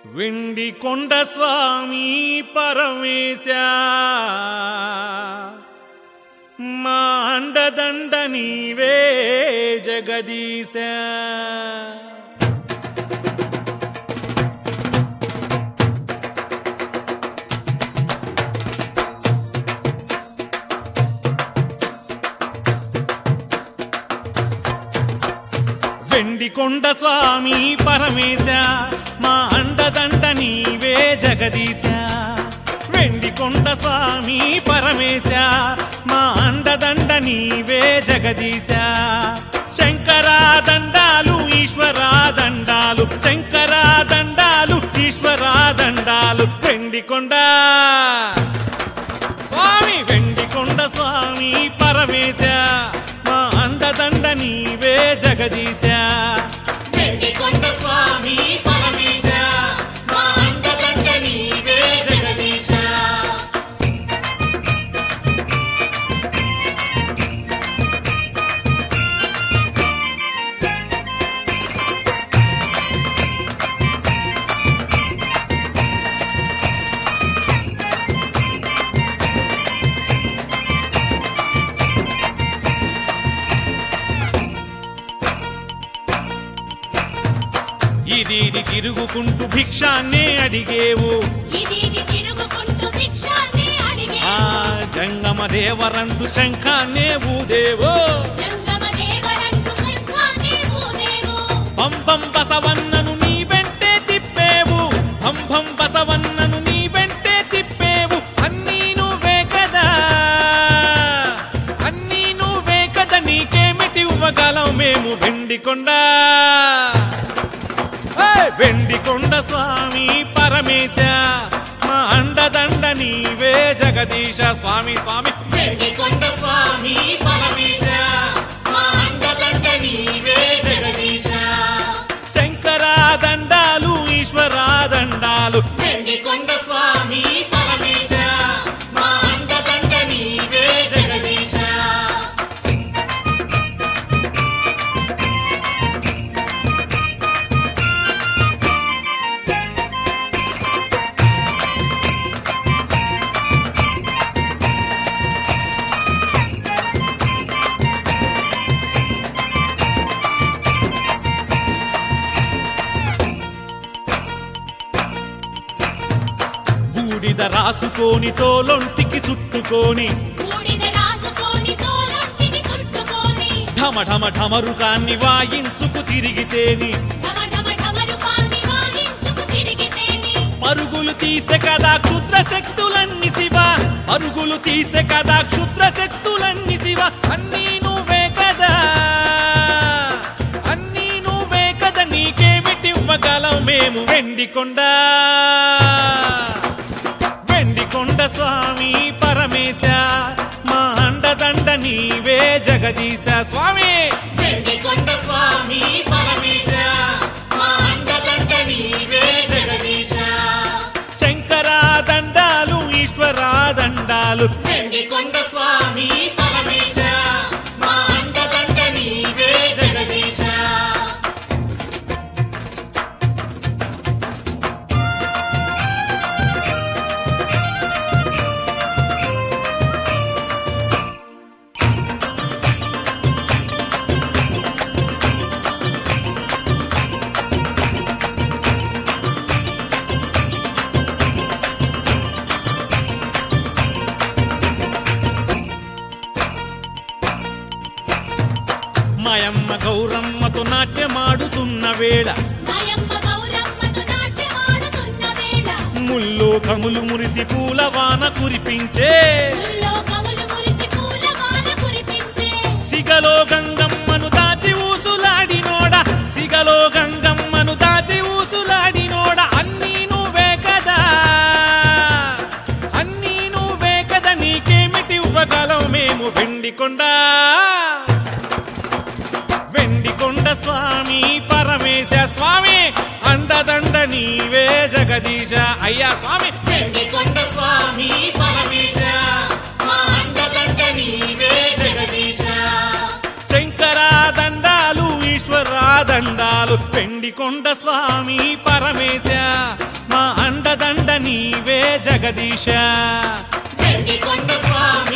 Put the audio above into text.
వెండి కొండ స్వామి పరమేశ మా అండదండ నీవే జగదీశ వెండి కొండ స్వామి పరమేశ మా అండదండ నీవే జగదీశ వెండి కొండ స్వామి పరమేశ మా అండదండ నీవే జగదీశ శంకరా దండాలు ఈశ్వరా దండాలు శంకరా దండాలు ఈశ్వరా దండాలు వెండి కొండ స్వామి వెండి కొండ స్వామి పరమేశ మా అండదండ నీవే జగదీశ వెండికొండ స్వామి పరమేశ మా అండదండ నీవే జగదీశ ఇది ఇది తిరుగుకుంటూ భిక్షాన్నే అడిగేవు ఇది ఇది తిరుగుకుంటూ భిక్షాన్ని అడిగే ఆ జంగమ దేవరందు శంఖాన్నే ఊదేవో జంగమ దేవరంటు శంఖాన్ని ఊదేవు పంపం బసవన్నను నీ వెంటే తిప్పేవు పంపం బసవన్నను నీ వెంటే తిప్పేవు అన్నీ నువ్వే కదా అన్నీ నువ్వే కదా నీకేమిటి ఇవ్వగలం మేము వెండి కొండ ఏయ్! వెండి కొండ స్వామి పరమేశ మా అండదండ నీవే జగదీశ స్వామి స్వామి వెండికొండ స్వామి పరమేశ మా అండదండ నీవే జగదీశ శంకరా దండాలు ఈశ్వరా దండాలు వెండికొండ స్వామి పరమేశ మా అండదండ నీవే జగదీశ బూడిద రాసుకొని తోలొంటికి చుట్టుకొని బూడిద రాసుకొని తోలొంటికి చుట్టుకొని ఢమ ఢమ ఢమరుకాన్ని వాయించుకు తిరిగితేని ఢమ ఢమ ఢమరుకాన్ని వాయించుకు తిరిగితేని పరుగులు తీసే కదా క్షుద్ర శక్తులన్నీ శివ పరుగులు తీసే కదా క్షుద్ర శక్తులన్నీ శివ అన్నీ నువ్వే కదా అన్నీ నువ్వే కదా నీకేమిటి ఇవ్వగలం మేము వెండి కొండ వెండి కొండ స్వామి పరమేశ మా అండదండ నీవే జగదీశ స్వామి వెండికొండ స్వామి పరమేశ మా అండదండ నీవే జగదీశ శంకరా దండాలు ఈశ్వరా దండాలు వెండికొండ స్వామి పరమేశ మా అండదండ నీవే జగదీశ మాయమ్మ గౌరమ్మతో నాట్యమాడుతున్న వేళ నాయమ్మ గౌరమ్మతో నాట్యమాడుతున్న వేళ ముల్లో కములు మురిసి పూల వాన కురిపించే ముల్లో కవులు మురిసి పూల వాన కురిపించే సిగలో గంగమ్మను దాచి ఊసులాడినోడ సిగలో గంగమ్మను దాచి ఊసులాడినోడ అన్నీ నువ్వే కదా అన్నీ నువ్వే కదా నీకేమిటి ఇవ్వగలం మేము వెండి కొండ వెండి కొండ స్వామి పరమేశ స్వామి అండదండ నీవే జగదీశ అయ్యా స్వామి వెండికొండ స్వామి పరమేశ మా అండదండ నీవే జగదీశ శంకరా దండాలు ఈశ్వరా దండాలు పెండి కొండ స్వామి పరమేశ మా అండదండ నీవే జగదీశ వెండి కొండ స్వామి